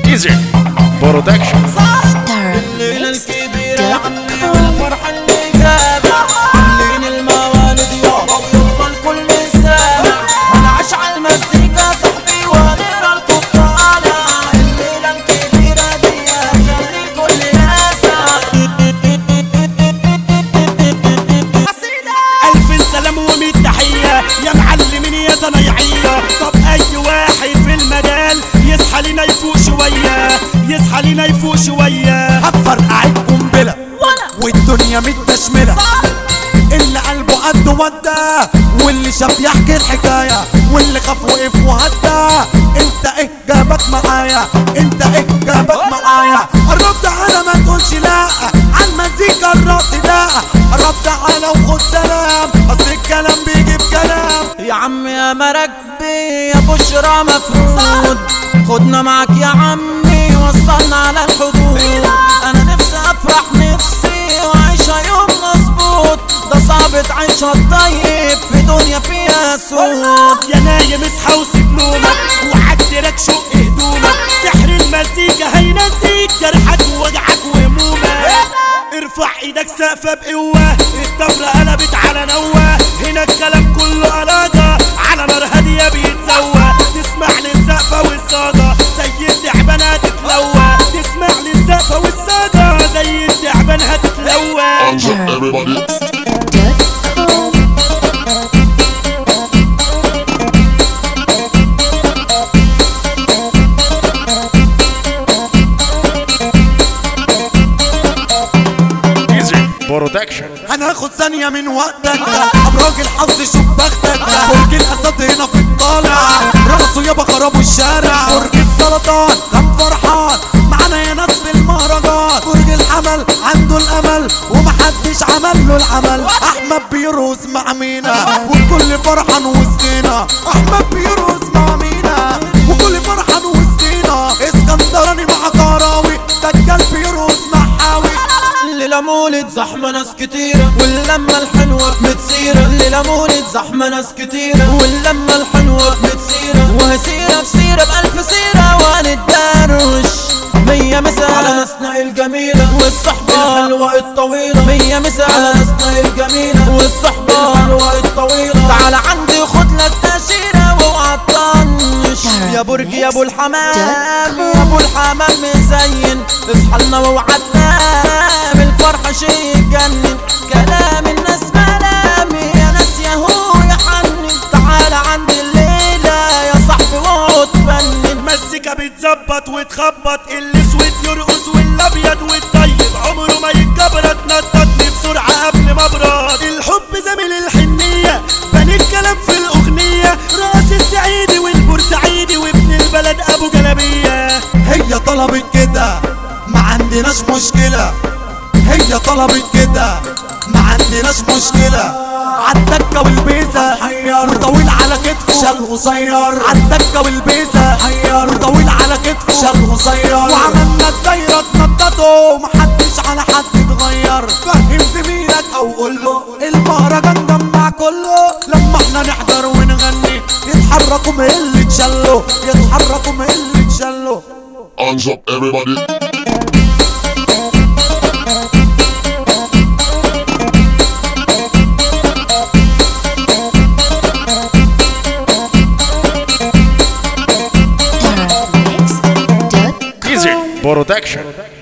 Easy Production الليلة الكبيرة يا عمي والفرحة اللي جابة كلين الموالد يابا ويلا الكل سامع هنعش على المزيكا صاحبي ونقرا القبطانة الليلة الكبيرة دي خلي الكل يسمع ألف سلام ومية تحية يا معلمين يا صنايعية طب أي واحد في المجال يصحى لينا يفوق شوية يصحى لينا يفوق شوية هتفرقع القنبلة والدنيا متشملة اللي قلبه قد ودى واللي شاف يحكي الحكاية واللي خاف وقف وهدى انت ايه جابك معايا انت ايه جابك معايا قرب تعالى ما تقولش لا عالمزيكا الراس لا قرب تعالى وخد سلام اصل الكلام بيجيب كلام يا عم يا مراكبي يا بشرى مفروض خدنا معك يا عمي وصلنا على الحدود انا نفسي افرح نفسي وعيشها يوم مظبوط ده صعب تعيشها الطيب في دنيا فيها سود يا نايم اصحى وسيب نومك وحدرك شق هدومك سحر المزيكا هينسيك جرحك ووجعك وهمومك ارفع ايدك سقفة بقوة الطبلة قلبت على نوة هنا الكلام كله علاقة على نار هادية بيتسوى تسمع للسقفة والصاجة زي التعبان هتتلوى تسمع للسقفة والصاجة زي التعبان هتتلوى Hands up everybody Easy Production هناخد ثانية من وقتك أبراج الحظ شوف بختك برج الأسد هنا في الطالع رقصوا يابا خربوا الشارع برج السرطان كان فرحان معانا يا ناس في المهرجان برج الحمل عنده الأمل ومحدش عمل له العمل أحمد بيرقص مع مينا والكل فرحان وسطينا أحمد بيرقص مع مينا وكل فرحان وسطينا اسكندراني مع كراوي دجال بيرقص مع حاوي الليلة مولد زحمة ناس كتيرة واللمة الحلوة بتسيرة الليلة مولد زحمة ناس كتيرة واللمة الحلوة بتسيرة وهسيرة بسيرة بألف سيرة وهنتدروش مية مسا على ناسنا الجميلة والصحبة الحلوة الطويلة مية مسا على ناسنا الجميلة والصحبة الحلوة الطويلة تعال عندي خد لك تأشيرة واوعى تطنش يا برج يا ابو الحمام يا ابو الحمام مزين اصحى لنا واوعى تنام الفرحة شي يجنن كلام الناس ملام يا ناس يا هو يا حنن تعال عندي الليلة يا صاحبي واقعد فنن المزيكا بتظبط وتخبط الاسود يرقص والابيض والطيب عمره ما يتجبرت نططني بسرعه قبل ما ابرد الحب زميل الحنيه بني الكلام في الاغنيه راس السعيدي والبورسعيدي وابن البلد ابو جلبيه هي طلبت كده ما عندناش مشكلة هي طلبت كده ما عندناش مشكلة عالدكة والبيزة حير وطويل على كتفه شال قصير عالدكة والبيزة حير وطويل على كتفه شال قصير وعملنا الدايرة تنططه ومحدش على حد اتغير فهم زميلك او قول له المهرجان جمع كله لما احنا نحضر ونغني يتحركوا من اللي اتشلوا يتحركوا من اللي اتشلوا Hands up everybody Easy Production